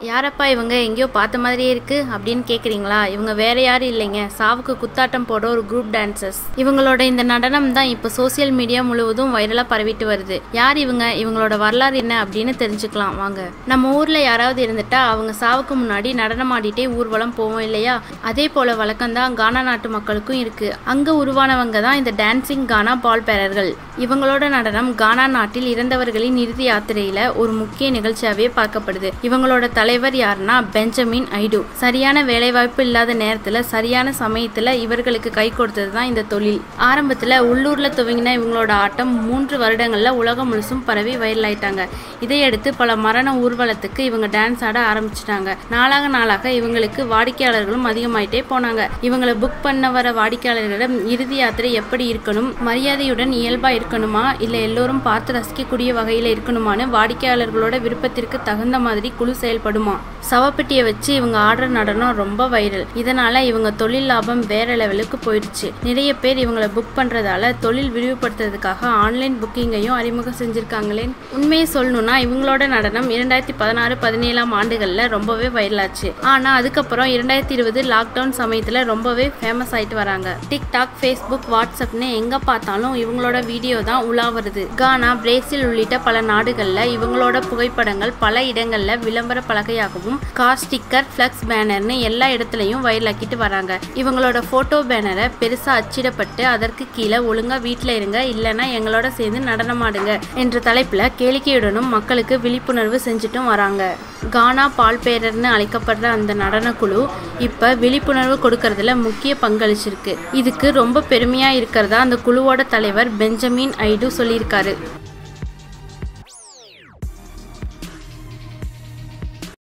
யாரப்பா இவங்க எங்கேயோ பார்த்த மாதிரியே இருக்கு அப்படின்னு கேட்குறீங்களா இவங்க வேற யாரும் இல்லைங்க சாவுக்கு குத்தாட்டம் போட ஒரு குரூப் டான்சர்ஸ் இவங்களோட இந்த நடனம் தான் இப்போ சோசியல் மீடியா முழுவதும் வைரலாக பரவிட்டு வருது யார் இவங்க இவங்களோட வரலாறு என்ன அப்படின்னு தெரிஞ்சுக்கலாம் வாங்க நம்ம ஊரில் யாராவது இருந்துட்டா அவங்க சாவுக்கு முன்னாடி நடனம் ஆடிட்டே ஊர்வலம் போவோம் இல்லையா அதே போல வழக்கம் தான் கானா நாட்டு மக்களுக்கும் இருக்கு அங்கே உருவானவங்க தான் இந்த டான்சிங் கானா பால் பேரர்கள் இவங்களோட நடனம் கானா நாட்டில் இறந்தவர்களின் இறுதி யாத்திரையில ஒரு முக்கிய நிகழ்ச்சியாவே பார்க்கப்படுது இவங்களோட தலைவர் யாருன்னா பெஞ்சமின் ஐடு சரியான வேலைவாய்ப்பு இல்லாத நேரத்துல சரியான சமயத்துல இவர்களுக்கு கை கொடுத்தது தான் இந்த தொழில் ஆரம்பத்துல உள்ளூர்ல துவங்கின இவங்களோட ஆட்டம் மூன்று வருடங்கள்ல உலகம் முழுசும் பரவி வைரல் ஆயிட்டாங்க இதையடுத்து பல மரண ஊர்வலத்துக்கு இவங்க டான்ஸ் ஆட ஆரம்பிச்சிட்டாங்க நாளாக நாளாக இவங்களுக்கு வாடிக்கையாளர்களும் அதிகமாயிட்டே போனாங்க இவங்களை புக் பண்ண வர வாடிக்கையாளர்களிடம் இறுதி யாத்திரை எப்படி இருக்கணும் மரியாதையுடன் இயல்பா இருக்கணுமா இல்ல எல்லோரும் பார்த்து ரசிக்கக்கூடிய வகையில இருக்கணுமான்னு வாடிக்கையாளர்களோட விருப்பத்திற்கு தகுந்த மாதிரி குழு செயல்படுமா சவப்பெட்டியை வச்சு இவங்க ஆடுற நடனம் ரொம்ப வைரல் இதனால இவங்க தொழில் லாபம் வேற லெவலுக்கு போயிடுச்சு நிறைய பேர் இவங்களை புக் பண்றதால தொழில் விரிவுபடுத்துறதுக்காக ஆன்லைன் புக்கிங்கையும் அறிமுகம் செஞ்சிருக்காங்களே உண்மையை சொல்லணும்னா இவங்களோட நடனம் இரண்டாயிரத்தி பதினாறு பதினேழாம் ஆண்டுகள்ல ரொம்பவே வைரலாச்சு ஆனா அதுக்கப்புறம் இரண்டாயிரத்தி இருபது லாக்டவுன் சமயத்துல ரொம்பவே ஃபேமஸ் ஆயிட்டு வராங்க டிக்டாக் ஃபேஸ்புக் வாட்ஸ்அப்னு எங்க பார்த்தாலும் இவங்களோட வீடியோ தான் உலா வருது கானா பிரேசில் உள்ளிட்ட பல நாடுகள்ல இவங்களோட புகைப்படங்கள் பல இடங்கள்ல விளம்பர பலகையாகவும் கார் ஸ்டிக்கர் ஃபிளக்ஸ் பேனர்னு எல்லா இடத்துலையும் வைரலாக்கிட்டு வராங்க இவங்களோட போட்டோ பேனரை பெருசா அச்சிடப்பட்டு அதற்கு கீழே ஒழுங்கா வீட்டில் இருங்க இல்லைன்னா எங்களோட சேர்ந்து நடனமாடுங்க என்ற தலைப்புல கேளிக்கையுடனும் மக்களுக்கு விழிப்புணர்வு செஞ்சுட்டும் வராங்க கானா பால் பேரர்னு அழைக்கப்படுற அந்த நடனக்குழு இப்ப விழிப்புணர்வு கொடுக்கறதுல முக்கிய பங்களிச்சிருக்கு இதுக்கு ரொம்ப பெருமையா இருக்கிறதா அந்த குழுவோட தலைவர் பெஞ்சமின் ஐடு சொல்லியிருக்காரு